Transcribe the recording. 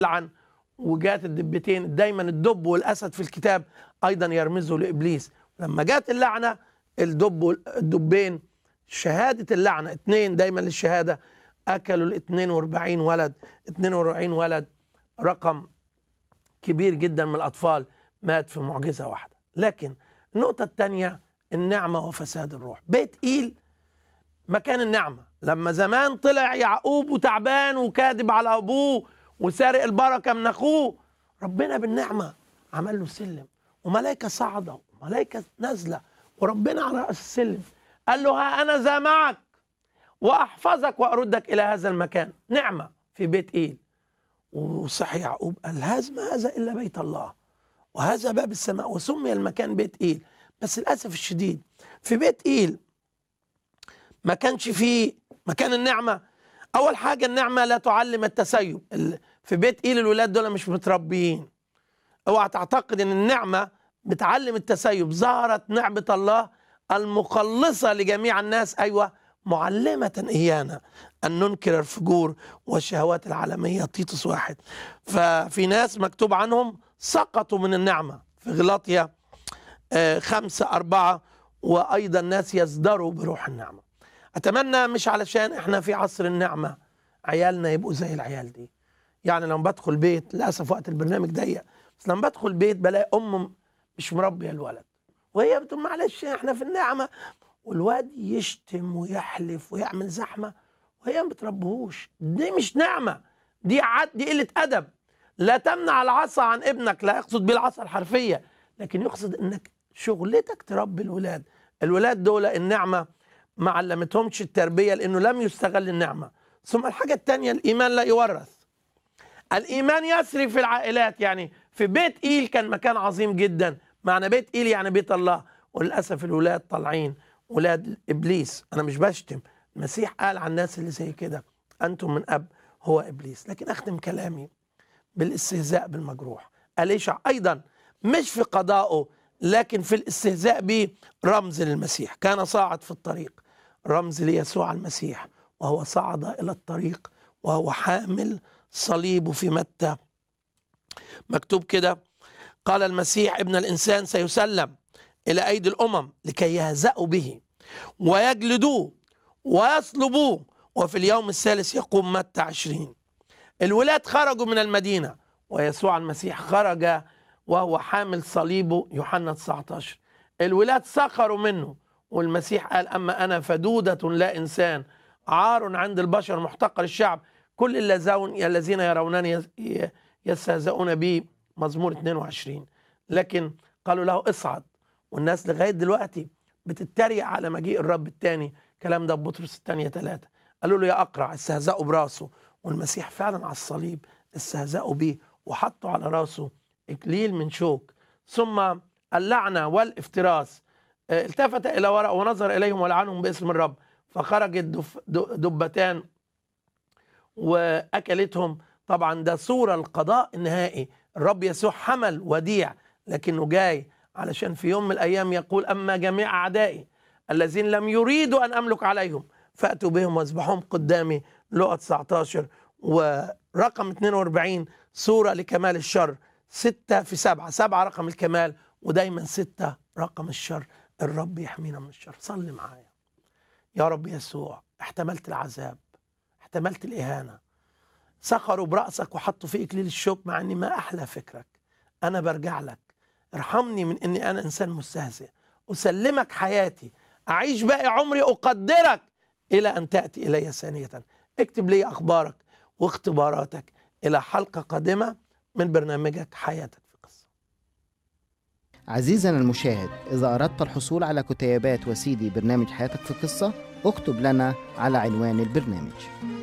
لعن وجات الدبتين دايما الدب والاسد في الكتاب ايضا يرمزوا لابليس لما جات اللعنه الدب والدبين شهاده اللعنه اثنين دايما للشهاده اكلوا ال 42 ولد 42 ولد رقم كبير جدا من الاطفال مات في معجزه واحده لكن النقطه الثانيه النعمه وفساد الروح بيت ايل مكان النعمه لما زمان طلع يعقوب وتعبان وكاذب على ابوه وسارق البركه من اخوه ربنا بالنعمه عمل له سلم وملائكه صاعده وملائكه نازله وربنا على راس السلم قال له ها انا ذا معك واحفظك واردك الى هذا المكان نعمه في بيت ايل وصحي يعقوب قال هذا ما هذا الا بيت الله وهذا باب السماء وسمي المكان بيت ايل بس للاسف الشديد في بيت ايل ما كانش فيه مكان النعمه اول حاجه النعمه لا تعلم التسيب ال- في بيت ايل الولاد دول مش متربيين اوعى تعتقد ان النعمه بتعلم التسيب ظهرت نعمه الله المخلصه لجميع الناس ايوه معلمه ايانا ان ننكر الفجور والشهوات العالميه تيتوس واحد ففي ناس مكتوب عنهم سقطوا من النعمه في غلاطيا آه، خمسة أربعة وأيضا ناس يزدروا بروح النعمة أتمنى مش علشان إحنا في عصر النعمة عيالنا يبقوا زي العيال دي يعني لما بدخل بيت للأسف وقت البرنامج ضيق بس لما بدخل بيت بلاقي أم مش مربية الولد وهي بتقول معلش إحنا في النعمة والواد يشتم ويحلف ويعمل زحمة وهي ما بتربهوش دي مش نعمة دي عد دي قلة أدب لا تمنع العصا عن ابنك لا يقصد بيه العصا الحرفية لكن يقصد انك شغلتك تربي الولاد الولاد دول النعمة ما علمتهمش التربية لانه لم يستغل النعمة ثم الحاجة التانية الايمان لا يورث الايمان يسري في العائلات يعني في بيت ايل كان مكان عظيم جدا معنى بيت ايل يعني بيت الله وللاسف الولاد طالعين ولاد ابليس انا مش بشتم المسيح قال عن الناس اللي زي كده انتم من اب هو ابليس لكن اختم كلامي بالاستهزاء بالمجروح أليشع أيضا مش في قضائه لكن في الاستهزاء به رمز للمسيح كان صاعد في الطريق رمز ليسوع المسيح وهو صعد إلى الطريق وهو حامل صليبه في متى مكتوب كده قال المسيح ابن الإنسان سيسلم إلى أيدي الأمم لكي يهزأوا به ويجلدوه ويصلبوه وفي اليوم الثالث يقوم متى عشرين الولاد خرجوا من المدينة ويسوع المسيح خرج وهو حامل صليبه يوحنا 19 الولاد سخروا منه والمسيح قال أما أنا فدودة لا إنسان عار عند البشر محتقر الشعب كل اللذون الذين يرونني يس- ي- يستهزئون بي مزمور 22 لكن قالوا له اصعد والناس لغاية دلوقتي بتتريق على مجيء الرب الثاني كلام ده في بطرس الثانية ثلاثة قالوا له يا أقرع استهزأوا براسه والمسيح فعلا على الصليب استهزأوا بيه وحطوا على راسه إكليل من شوك ثم اللعنة والافتراس آه، التفت إلى وراء ونظر إليهم ولعنهم باسم الرب فخرجت دف- د- دبتان وأكلتهم طبعا ده صورة القضاء النهائي الرب يسوع حمل وديع لكنه جاي علشان في يوم من الأيام يقول أما جميع أعدائي الذين لم يريدوا أن أملك عليهم فأتوا بهم واذبحهم قدامي لقى 19 ورقم 42 صورة لكمال الشر ستة في سبعة سبعة رقم الكمال ودايما ستة رقم الشر الرب يحمينا من الشر صلي معايا يا رب يسوع احتملت العذاب احتملت الإهانة سخروا برأسك وحطوا في إكليل الشوك مع أني ما أحلى فكرك أنا برجع لك ارحمني من أني أنا إنسان مستهزئ أسلمك حياتي أعيش باقي عمري أقدرك إلى أن تأتي إلي ثانية اكتب لي أخبارك واختباراتك إلى حلقة قادمة من برنامجك حياتك في قصة عزيزنا المشاهد إذا أردت الحصول على كتيبات وسيدي برنامج حياتك في قصة اكتب لنا على عنوان البرنامج